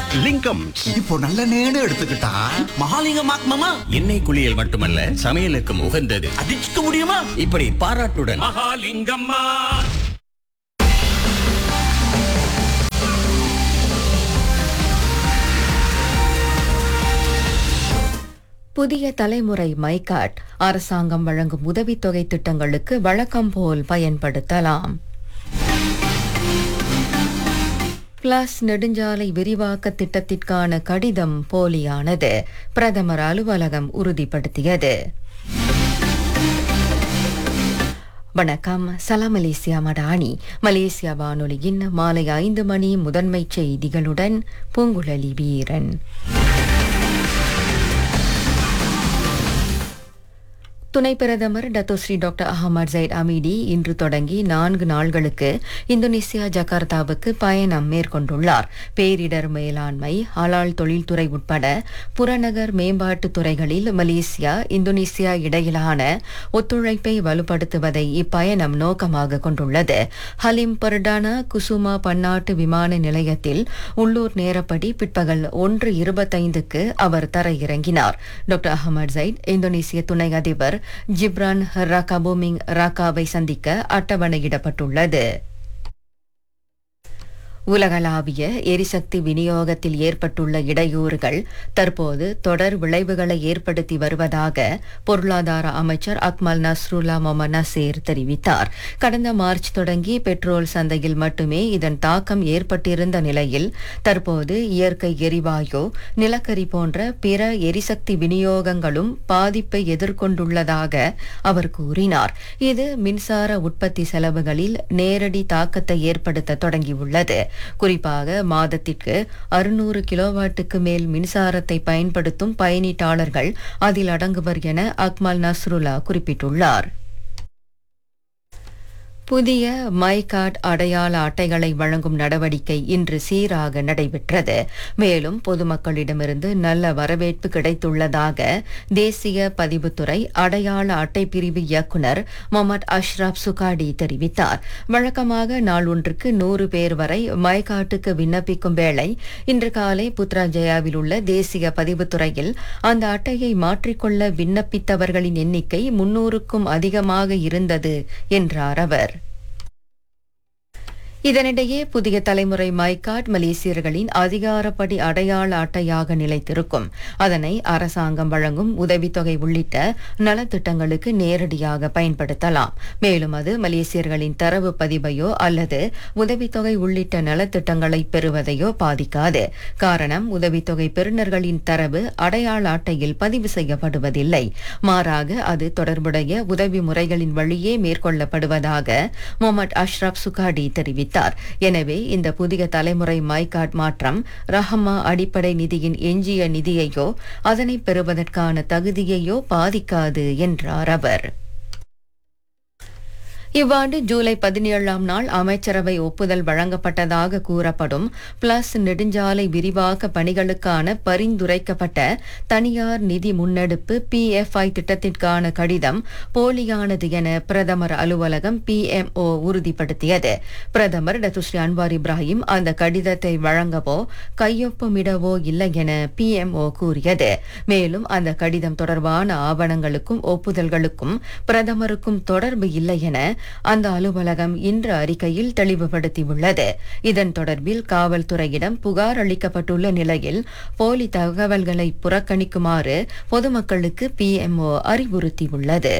லிங்கம் இப்போ நல்ல நேடு எடுத்துக்கிட்டா மகாலிங்கம் மாமா எண்ணெய் குளியல் மட்டுமல்ல சமையலுக்கும் உகந்தது அடிச்சுக்க முடியுமா இப்படி பாராட்டுடன் மகாலிங்கம்மா புதிய தலைமுறை மைகாட் அரசாங்கம் வழங்கும் உதவித்தொகை திட்டங்களுக்கு வழக்கம் போல் பயன்படுத்தலாம் பிளஸ் நெடுஞ்சாலை விரிவாக்க திட்டத்திற்கான கடிதம் போலியானது பிரதமர் அலுவலகம் உறுதிப்படுத்தியது வணக்கம் சலாம் மலேசியா மடானி மலேசியா வானொலியின் மாலை ஐந்து மணி முதன்மை செய்திகளுடன் பூங்குழலி வீரன் துணை பிரதமர் Dato Sri doctor Ahmad Zahid Hamidi இன்று தொடங்கி நான்கு நாள்களுக்கு இந்தோனேசியா ஜகார்த்தாவுக்கு பயணம் மேற்கொண்டுள்ளார் பேரிடர் மேலாண்மை ஹலால் தொழில்துறை உட்பட புறநகர் மேம்பாட்டுத் துறைகளில் மலேசியா இந்தோனேசியா இடையிலான ஒத்துழைப்பை வலுப்படுத்துவதை இப்பயணம் நோக்கமாக கொண்டுள்ளது ஹலிம் பர்டானா குசுமா பன்னாட்டு விமான நிலையத்தில் உள்ளூர் நேரப்படி பிற்பகல் ஒன்று இருபத்தைந்துக்கு அவர் தரையிறங்கினார் டாக்டர் அகமது ஜைட் இந்தோனேசிய துணை அதிபர் ஜிப்ரான் ரகாபோமிங் ராக்காவை சந்திக்க அட்டவணையிடப்பட்டுள்ளது உலகளாவிய எரிசக்தி விநியோகத்தில் ஏற்பட்டுள்ள இடையூறுகள் தற்போது தொடர் விளைவுகளை ஏற்படுத்தி வருவதாக பொருளாதார அமைச்சர் அக்மல் நஸ்ருல்லா மொமன் நசீர் தெரிவித்தார் கடந்த மார்ச் தொடங்கி பெட்ரோல் சந்தையில் மட்டுமே இதன் தாக்கம் ஏற்பட்டிருந்த நிலையில் தற்போது இயற்கை எரிவாயு நிலக்கரி போன்ற பிற எரிசக்தி விநியோகங்களும் பாதிப்பை எதிர்கொண்டுள்ளதாக அவர் கூறினார் இது மின்சார உற்பத்தி செலவுகளில் நேரடி தாக்கத்தை ஏற்படுத்த தொடங்கியுள்ளது குறிப்பாக மாதத்திற்கு அறுநூறு கிலோவாட்டுக்கு மேல் மின்சாரத்தை பயன்படுத்தும் பயனீட்டாளர்கள் அதில் அடங்குவர் என அக்மல் நஸ்ருல்லா குறிப்பிட்டுள்ளார் புதிய மை கார்டு அடையாள அட்டைகளை வழங்கும் நடவடிக்கை இன்று சீராக நடைபெற்றது மேலும் பொதுமக்களிடமிருந்து நல்ல வரவேற்பு கிடைத்துள்ளதாக தேசிய பதிவுத்துறை அடையாள அட்டை பிரிவு இயக்குநர் முகமது அஷ்ரப் சுகாடி தெரிவித்தார் வழக்கமாக நாள் ஒன்றுக்கு நூறு பேர் வரை மை கார்டுக்கு விண்ணப்பிக்கும் வேளை இன்று காலை புத்ராஜயாவில் உள்ள தேசிய பதிவுத்துறையில் அந்த அட்டையை மாற்றிக்கொள்ள விண்ணப்பித்தவர்களின் எண்ணிக்கை முன்னூறுக்கும் அதிகமாக இருந்தது என்றார் அவர் இதனிடையே புதிய தலைமுறை மைகாட் மலேசியர்களின் அதிகாரப்படி அடையாள அட்டையாக நிலைத்திருக்கும் அதனை அரசாங்கம் வழங்கும் உதவித்தொகை உள்ளிட்ட நலத்திட்டங்களுக்கு நேரடியாக பயன்படுத்தலாம் மேலும் அது மலேசியர்களின் தரவு பதிவையோ அல்லது உதவித்தொகை உள்ளிட்ட நலத்திட்டங்களை பெறுவதையோ பாதிக்காது காரணம் உதவித்தொகை பெறுநர்களின் தரவு அடையாள அட்டையில் பதிவு செய்யப்படுவதில்லை மாறாக அது தொடர்புடைய உதவி முறைகளின் வழியே மேற்கொள்ளப்படுவதாக முகமது அஷ்ரப் சுகாடி தெரிவித்தார் எனவே இந்த புதிய தலைமுறை மை கார்டு மாற்றம் ரஹமா அடிப்படை நிதியின் எஞ்சிய நிதியையோ அதனை பெறுவதற்கான தகுதியையோ பாதிக்காது என்றார் அவர் இவ்வாண்டு ஜூலை பதினேழாம் நாள் அமைச்சரவை ஒப்புதல் வழங்கப்பட்டதாக கூறப்படும் பிளஸ் நெடுஞ்சாலை விரிவாக்க பணிகளுக்கான பரிந்துரைக்கப்பட்ட தனியார் நிதி முன்னெடுப்பு பிஎஃப்ஐ திட்டத்திற்கான கடிதம் போலியானது என பிரதமர் அலுவலகம் பிஎம்ஓ உறுதிப்படுத்தியது பிரதமர் டத்துஸ்ரீ அன்வார் இப்ராஹிம் அந்த கடிதத்தை வழங்கவோ கையொப்பமிடவோ இல்லை என பிஎம்ஓ கூறியது மேலும் அந்த கடிதம் தொடர்பான ஆவணங்களுக்கும் ஒப்புதல்களுக்கும் பிரதமருக்கும் தொடர்பு இல்லை என அந்த அலுவலகம் இன்று அறிக்கையில் தெளிவுபடுத்தியுள்ளது இதன் தொடர்பில் காவல்துறையிடம் புகார் அளிக்கப்பட்டுள்ள நிலையில் போலி தகவல்களை புறக்கணிக்குமாறு பொதுமக்களுக்கு பிஎம்ஓ அறிவுறுத்தியுள்ளது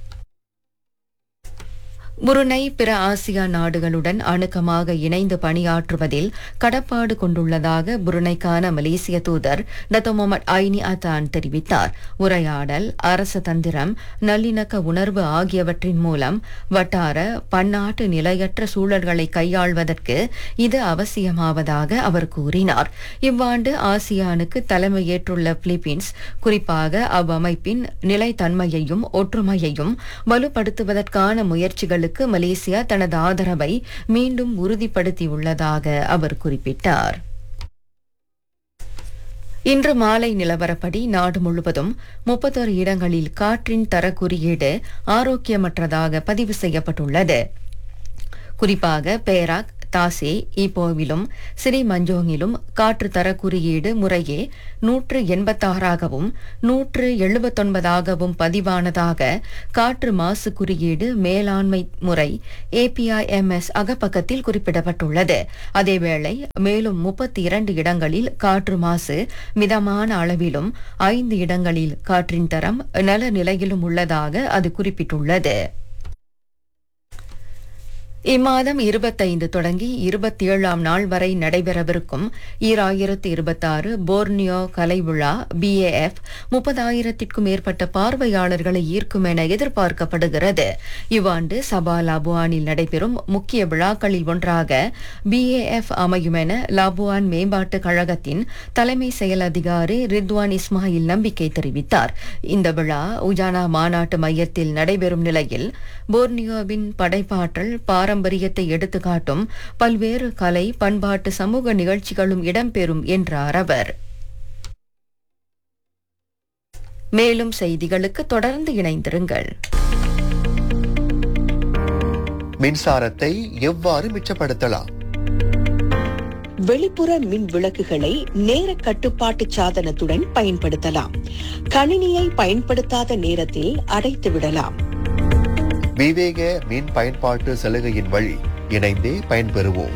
புருனை பிற ஆசியா நாடுகளுடன் அணுக்கமாக இணைந்து பணியாற்றுவதில் கடப்பாடு கொண்டுள்ளதாக புருனைக்கான மலேசிய தூதர் டத்தோ முகமது ஐனி அதான் தெரிவித்தார் உரையாடல் அரச தந்திரம் நல்லிணக்க உணர்வு ஆகியவற்றின் மூலம் வட்டார பன்னாட்டு நிலையற்ற சூழல்களை கையாள்வதற்கு இது அவசியமாவதாக அவர் கூறினார் இவ்வாண்டு ஆசியானுக்கு தலைமையேற்றுள்ள பிலிப்பீன்ஸ் குறிப்பாக அவ்வமைப்பின் நிலைத்தன்மையையும் ஒற்றுமையையும் வலுப்படுத்துவதற்கான முயற்சிகளுக்கு மலேசியா தனது ஆதரவை மீண்டும் உறுதிப்படுத்தியுள்ளதாக அவர் குறிப்பிட்டார் இன்று மாலை நிலவரப்படி நாடு முழுவதும் முப்பத்தொரு இடங்களில் காற்றின் தர குறியீடு ஆரோக்கியமற்றதாக பதிவு செய்யப்பட்டுள்ளது குறிப்பாக பேராக் தாசே ஈப்போவிலும் சிரி மஞ்சோங்கிலும் காற்று தர குறியீடு முறையே நூற்று எண்பத்தாறாகவும் நூற்று எழுபத்தொன்பதாகவும் பதிவானதாக காற்று மாசு குறியீடு மேலாண்மை முறை ஏபிஐஎம்எஸ் அகப்பக்கத்தில் குறிப்பிடப்பட்டுள்ளது அதேவேளை மேலும் முப்பத்தி இரண்டு இடங்களில் காற்று மாசு மிதமான அளவிலும் ஐந்து இடங்களில் காற்றின் தரம் நல நிலையிலும் உள்ளதாக அது குறிப்பிட்டுள்ளது இம்மாதம் இருபத்தைந்து தொடங்கி இருபத்தி ஏழாம் நாள் வரை நடைபெறவிருக்கும் ஈராயிரத்து இருபத்தாறு போர்னியோ கலை விழா பிஏஎஃப் முப்பதாயிரத்திற்கும் மேற்பட்ட பார்வையாளர்களை ஈர்க்கும் என எதிர்பார்க்கப்படுகிறது இவ்வாண்டு சபா லாபுவானில் நடைபெறும் முக்கிய விழாக்களில் ஒன்றாக பிஏஎஃப் அமையும் என லாபுவான் மேம்பாட்டு கழகத்தின் தலைமை செயல் அதிகாரி ரித்வான் இஸ்மாயில் நம்பிக்கை தெரிவித்தார் இந்த விழா உஜானா மாநாட்டு மையத்தில் நடைபெறும் நிலையில் போர்னியோவின் படைப்பாற்றல் பாரம்பரியத்தை எடுத்துக்காட்டும் பல்வேறு கலை பண்பாட்டு சமூக நிகழ்ச்சிகளும் இடம்பெறும் என்றார் அவர் மேலும் செய்திகளுக்கு தொடர்ந்து இணைந்திருங்கள் மின்சாரத்தை எவ்வாறு மிச்சப்படுத்தலாம் வெளிப்புற மின் விளக்குகளை நேர கட்டுப்பாட்டு சாதனத்துடன் பயன்படுத்தலாம் கணினியை பயன்படுத்தாத நேரத்தில் அடைத்து விடலாம் விவேக மின் பயன்பாட்டு சலுகையின் வழி இணைந்தே பயன்பெறுவோம்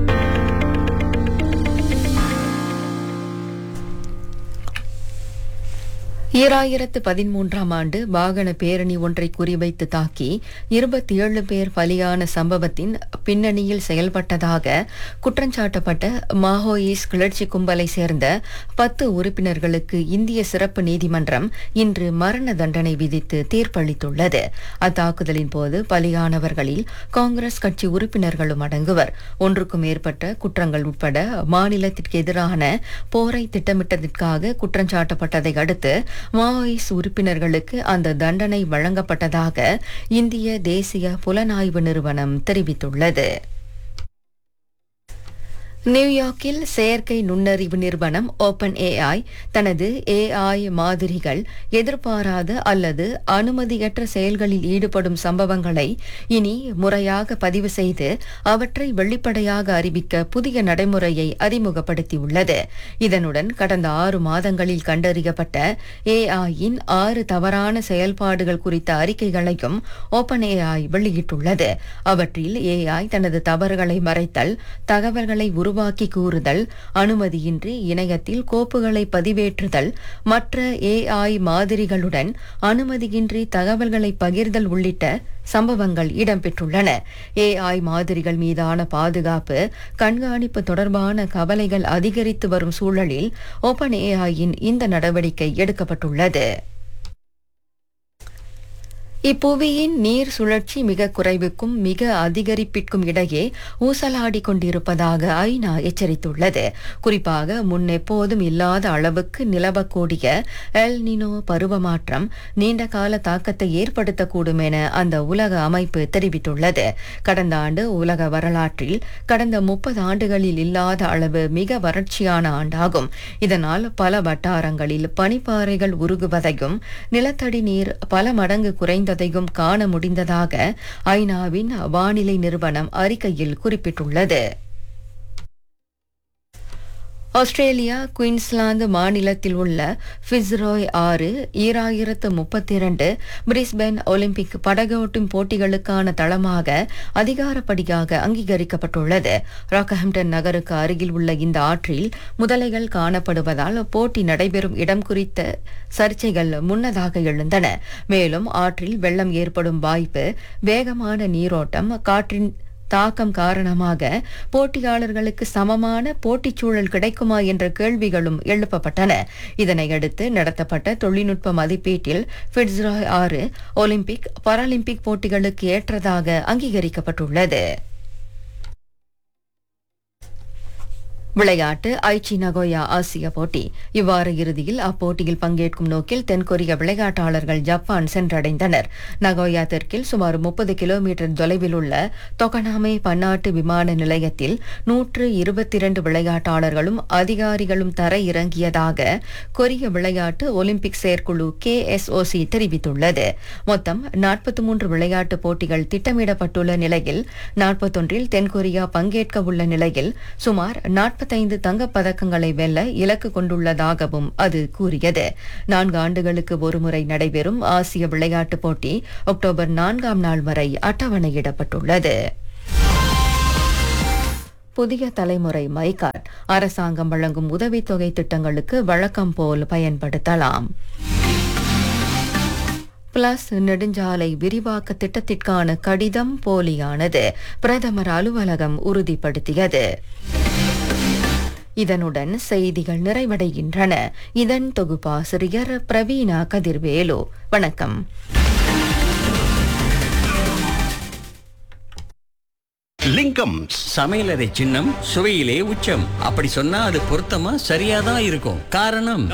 ஈராயிரத்து பதிமூன்றாம் ஆண்டு வாகன பேரணி ஒன்றை குறிவைத்து தாக்கி இருபத்தி ஏழு பேர் பலியான சம்பவத்தின் பின்னணியில் செயல்பட்டதாக குற்றஞ்சாட்டப்பட்ட மாவோயிஸ் கிளர்ச்சி கும்பலை சேர்ந்த பத்து உறுப்பினர்களுக்கு இந்திய சிறப்பு நீதிமன்றம் இன்று மரண தண்டனை விதித்து தீர்ப்பளித்துள்ளது அத்தாக்குதலின் போது பலியானவர்களில் காங்கிரஸ் கட்சி உறுப்பினர்களும் அடங்குவர் ஒன்றுக்கும் மேற்பட்ட குற்றங்கள் உட்பட மாநிலத்திற்கு எதிரான போரை திட்டமிட்டதற்காக குற்றஞ்சாட்டப்பட்டதை அடுத்து மாவோயிஸ் உறுப்பினர்களுக்கு அந்த தண்டனை வழங்கப்பட்டதாக இந்திய தேசிய புலனாய்வு நிறுவனம் தெரிவித்துள்ளது நியூயார்க்கில் செயற்கை நுண்ணறிவு நிறுவனம் ஓபன் ஏஐ தனது ஏஐ மாதிரிகள் எதிர்பாராத அல்லது அனுமதியற்ற செயல்களில் ஈடுபடும் சம்பவங்களை இனி முறையாக பதிவு செய்து அவற்றை வெளிப்படையாக அறிவிக்க புதிய நடைமுறையை அறிமுகப்படுத்தியுள்ளது இதனுடன் கடந்த ஆறு மாதங்களில் கண்டறியப்பட்ட ஏஐயின் ஆறு தவறான செயல்பாடுகள் குறித்த அறிக்கைகளையும் ஓபன் ஏஐ வெளியிட்டுள்ளது அவற்றில் ஏஐ தனது தவறுகளை மறைத்தல் தகவல்களை உருவாக்கி கூறுதல் அனுமதியின்றி இணையத்தில் கோப்புகளை பதிவேற்றுதல் மற்ற ஏஐ மாதிரிகளுடன் அனுமதியின்றி தகவல்களை பகிர்தல் உள்ளிட்ட சம்பவங்கள் இடம்பெற்றுள்ளன ஏஐ மாதிரிகள் மீதான பாதுகாப்பு கண்காணிப்பு தொடர்பான கவலைகள் அதிகரித்து வரும் சூழலில் ஓபன் ஏஐயின் இந்த நடவடிக்கை எடுக்கப்பட்டுள்ளது இப்புவியின் நீர் சுழற்சி மிக குறைவுக்கும் மிக அதிகரிப்பிற்கும் இடையே ஊசலாடி கொண்டிருப்பதாக ஐநா எச்சரித்துள்ளது குறிப்பாக முன்னெப்போதும் இல்லாத அளவுக்கு நிலவக்கூடிய எல் நினோ பருவமாற்றம் நீண்டகால தாக்கத்தை ஏற்படுத்தக்கூடும் என அந்த உலக அமைப்பு தெரிவித்துள்ளது கடந்த ஆண்டு உலக வரலாற்றில் கடந்த முப்பது ஆண்டுகளில் இல்லாத அளவு மிக வறட்சியான ஆண்டாகும் இதனால் பல வட்டாரங்களில் பனிப்பாறைகள் உருகுவதையும் நிலத்தடி நீர் பல மடங்கு குறைந்த இருந்ததையும் காண முடிந்ததாக ஐநாவின் வானிலை நிறுவனம் அறிக்கையில் குறிப்பிட்டுள்ளது ஆஸ்திரேலியா குயின்ஸ்லாந்து மாநிலத்தில் உள்ள ஃபிஸ்ரோய் ஆறு ஈராயிரத்து முப்பத்தி இரண்டு பிரிஸ்பென் ஒலிம்பிக் படகோட்டும் போட்டிகளுக்கான தளமாக அதிகாரப்படியாக அங்கீகரிக்கப்பட்டுள்ளது ராக்கஹம்டன் நகருக்கு அருகில் உள்ள இந்த ஆற்றில் முதலைகள் காணப்படுவதால் போட்டி நடைபெறும் இடம் குறித்த சர்ச்சைகள் முன்னதாக எழுந்தன மேலும் ஆற்றில் வெள்ளம் ஏற்படும் வாய்ப்பு வேகமான நீரோட்டம் காற்றின் தாக்கம் காரணமாக போட்டியாளர்களுக்கு சமமான போட்டிச் சூழல் கிடைக்குமா என்ற கேள்விகளும் எழுப்பப்பட்டன இதனையடுத்து நடத்தப்பட்ட தொழில்நுட்ப மதிப்பீட்டில் ஃபிட்ஸ்ராய் ஆறு ஒலிம்பிக் பாராலிம்பிக் போட்டிகளுக்கு ஏற்றதாக அங்கீகரிக்கப்பட்டுள்ளது விளையாட்டு ஐச்சி நகோயா ஆசிய போட்டி இவ்வார இறுதியில் அப்போட்டியில் பங்கேற்கும் நோக்கில் தென்கொரிய விளையாட்டாளர்கள் ஜப்பான் சென்றடைந்தனர் நகோயா தெற்கில் சுமார் முப்பது கிலோமீட்டர் தொலைவில் உள்ள தொகனாமே பன்னாட்டு விமான நிலையத்தில் நூற்று இருபத்தி இரண்டு விளையாட்டாளர்களும் அதிகாரிகளும் தர இறங்கியதாக கொரிய விளையாட்டு ஒலிம்பிக் செயற்குழு கேஎஸ்ஓசி தெரிவித்துள்ளது மொத்தம் நாற்பத்தி மூன்று விளையாட்டு போட்டிகள் திட்டமிடப்பட்டுள்ள நிலையில் நாற்பத்தொன்றில் தென்கொரியா பங்கேற்க உள்ள நிலையில் சுமார் நாற்பத்தைந்து தங்கப் பதக்கங்களை வெல்ல இலக்கு கொண்டுள்ளதாகவும் அது கூறியது நான்கு ஆண்டுகளுக்கு ஒருமுறை நடைபெறும் ஆசிய விளையாட்டுப் போட்டி அக்டோபர் நான்காம் நாள் வரை அட்டவணையிடப்பட்டுள்ளது புதிய தலைமுறை மைகாட் அரசாங்கம் வழங்கும் உதவித்தொகை திட்டங்களுக்கு வழக்கம் போல் பயன்படுத்தலாம் பிளஸ் நெடுஞ்சாலை விரிவாக்க திட்டத்திற்கான கடிதம் போலியானது பிரதமர் அலுவலகம் உறுதிப்படுத்தியது இதனுடன் செய்திகள் நிறைவடைகின்றன இதன் தொகுப்பாசிரியர் பிரவீணா கதிர்வேலு வணக்கம் லிங்கம் சமையலறை சின்னம் சுவையிலே உச்சம் அப்படி சொன்னா அது பொருத்தமா சரியாதான் இருக்கும் காரணம்